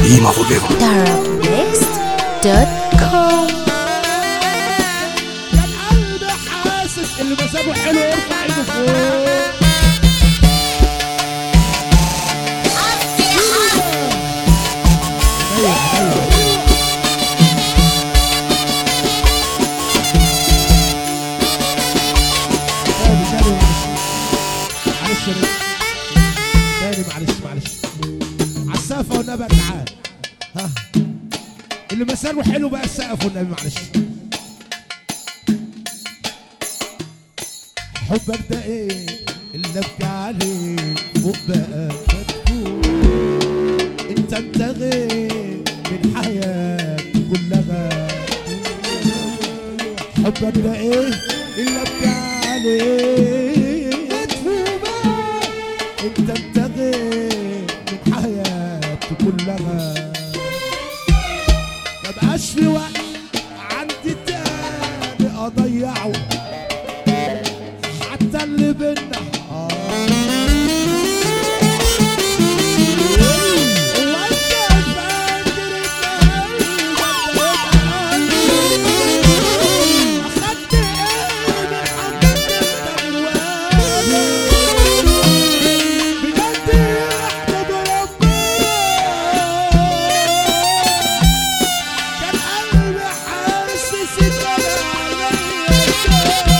Ima Forever darabnext.com القلب حاسس اللي مزاجه حلو يرفع ايده فوق ايوه ايوه تاني تاني معلش معلش يا ريت. تاني معلش معلش على السقف والنبي يا جدعان ها اللي مساره حلو بقى السقف والنبي معلش حبك ده ايه اللي ابكي عليه فوق بقى مدفون انت انت غير من حياتي كلها حبك ده ايه اللي ابكي عليه مدفون بقى انت انت غير من حياتي كلها مبقاش في وقت عندي تاني اضيعه حتى اللي بينا وانت فاكر ان اخدت ايه من حبك انت دلوقتي بجد يحمد ربنا كان قلبي حاسس ان انا عليا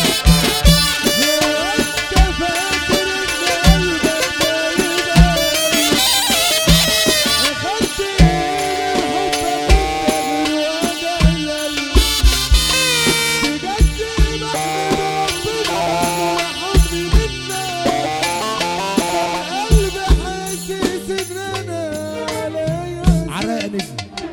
وانت فاكر ان قلبك بايدك اخدت ايه من حبك انت دلوقتي بجد بحمد ربنا حضني منك قلبي حاسس ان انا عليا عرق نجم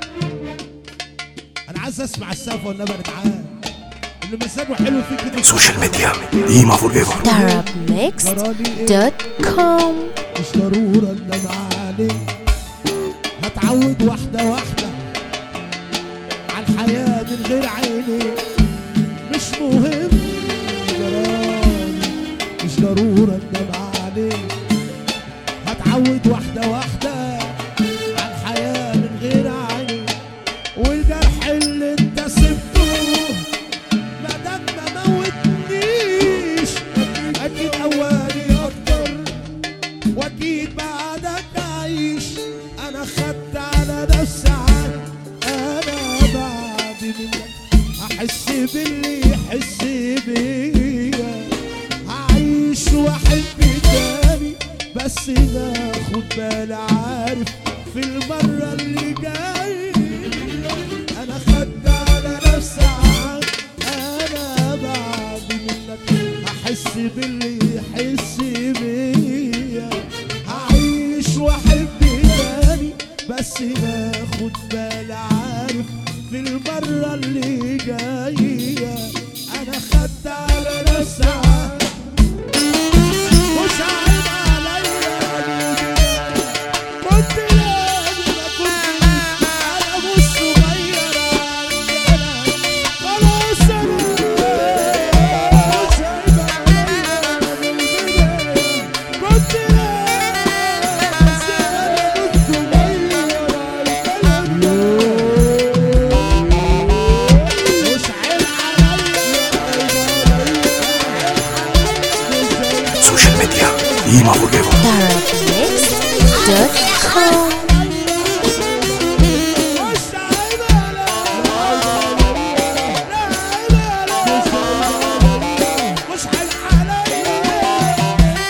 انا عايز اسمع السقف والنبي يا جدعان اللي مزاجه حلو فيك كده Social Media Ima Forever darabnext.com مش ضرورة اندم عليك هتعود واحدة واحدة على الحياة من غير عيني مش مهم جرالي مش ضرورة اندم عليك هتعود واحدة واحدة على الحياة من غير عيني والجرح اللي انت سبته ما دام ما موتنيش اكيد اولي اكتر واكيد بعدك عايش انا خدت على نفسي عهد انا بعد منك احس باللي يحس بيا هعيش واحب تاني بس ناخد بالي عارف في المرة اللي جاية انا خدت على نفسي عهد انا بعد منك احس باللي يحس بيا هعيش واحب تاني بس ناخد بالي عارف في المرة اللي جاية انا خدت على نفسي عهد مش عيب عليا كنت لازم اكون انا مش صغير عندنا خلاص انا مش عيب عليا كنت لازم انا مش صغير عندنا مش عيب عليا Social Media Ima Forever darabnext.com مش عيب عليا مش عيب عليا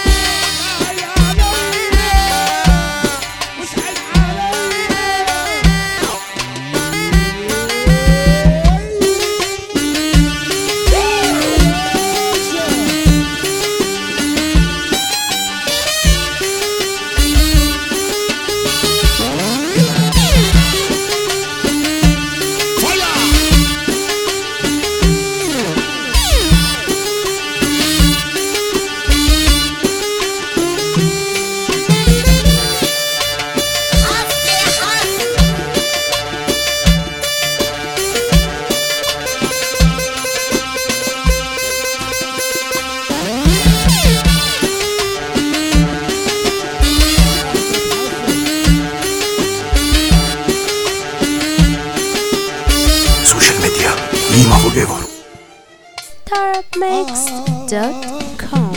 مش عيب عليا Ima Forever. Tarabmix.com